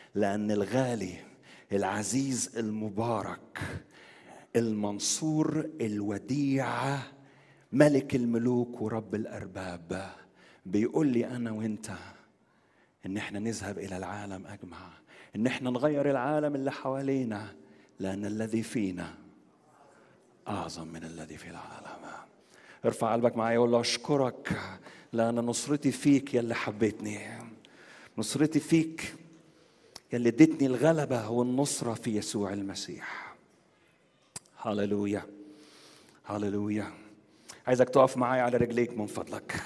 لأن الغالي العزيز المبارك المنصور الوديع ملك الملوك ورب الأرباب بيقول لي أنا وأنت إن إحنا نذهب إلى العالم أجمع إن إحنا نغير العالم اللي حوالينا لأن الذي فينا أعظم من الذي في العالم ارفع قلبك معايا وقول له أشكرك لأن نصرتي فيك يا اللي حبيتني نصرتي فيك يا اللي اديتني الغلبة والنصرة في يسوع المسيح هللويا هللويا عايزك تقف معايا على رجليك من فضلك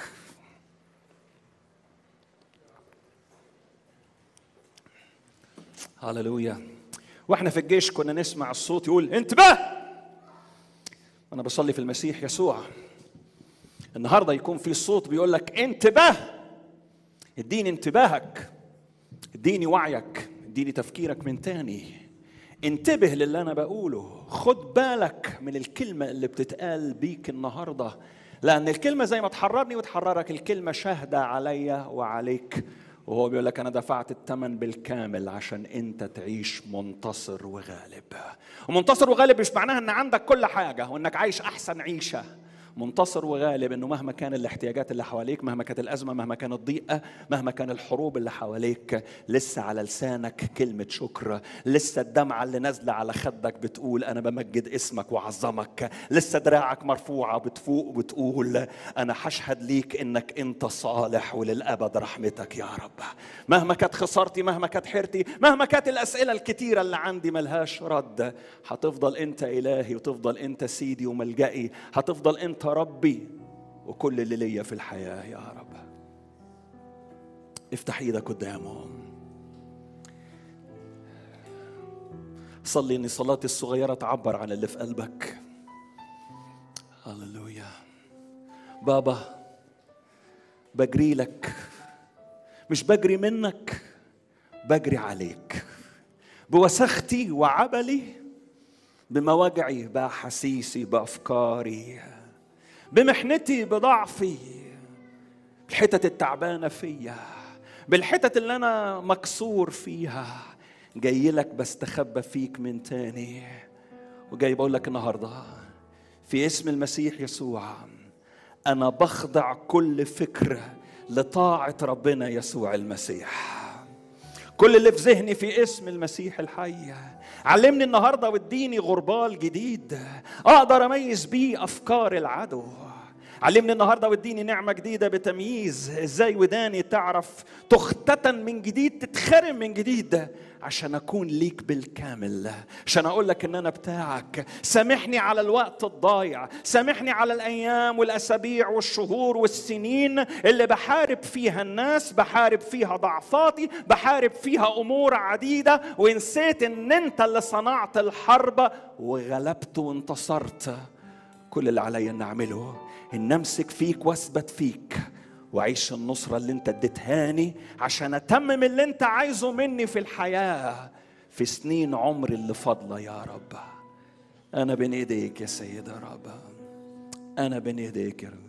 هللويا واحنا في الجيش كنا نسمع الصوت يقول انتباه انا بصلي في المسيح يسوع النهارده يكون في صوت بيقول لك انتباه اديني انتباهك اديني وعيك اديني تفكيرك من تاني انتبه للي انا بقوله خد بالك من الكلمه اللي بتتقال بيك النهارده لان الكلمه زي ما تحررني وتحررك الكلمه شاهده عليا وعليك وهو بيقول لك انا دفعت الثمن بالكامل عشان انت تعيش منتصر وغالب ومنتصر وغالب مش معناها ان عندك كل حاجه وانك عايش احسن عيشه منتصر وغالب انه مهما كان الاحتياجات اللي حواليك مهما كانت الازمه مهما كانت الضيقه مهما كان الحروب اللي حواليك لسه على لسانك كلمه شكر لسه الدمعه اللي نازله على خدك بتقول انا بمجد اسمك وعظمك لسه دراعك مرفوعه بتفوق وبتقول انا هشهد ليك انك انت صالح وللابد رحمتك يا رب مهما كانت خسارتي مهما كانت حيرتي مهما كانت الاسئله الكتيره اللي عندي ملهاش رد هتفضل انت الهي وتفضل انت سيدي وملجئي هتفضل انت ربي وكل اللي ليا في الحياه يا رب افتح ايدك قدامهم صلي ان صلاتي الصغيره تعبر عن اللي في قلبك هللويا بابا بجري لك مش بجري منك بجري عليك بوسختي وعبلي بمواجعي باحاسيسي بافكاري بمحنتي بضعفي بالحتت التعبانه فيا بالحتت اللي انا مكسور فيها جاي لك بستخبى فيك من تاني وجاي بقول لك النهارده في اسم المسيح يسوع انا بخضع كل فكر لطاعه ربنا يسوع المسيح كل اللي في ذهني في اسم المسيح الحي علمني النهارده واديني غربال جديد اقدر اميز بيه افكار العدو علمني النهارده واديني نعمه جديده بتمييز ازاي وداني تعرف تختتن من جديد تتخرم من جديد عشان اكون ليك بالكامل عشان اقول لك ان انا بتاعك سامحني على الوقت الضايع سامحني على الايام والاسابيع والشهور والسنين اللي بحارب فيها الناس بحارب فيها ضعفاتي بحارب فيها امور عديده ونسيت ان انت اللي صنعت الحرب وغلبت وانتصرت كل اللي عليا ان اعمله ان امسك فيك واثبت فيك واعيش النصره اللي انت اديتهاني عشان اتمم اللي انت عايزه مني في الحياه في سنين عمري اللي فاضله يا رب انا بين ايديك يا سيد يا رب انا بين ايديك يا رب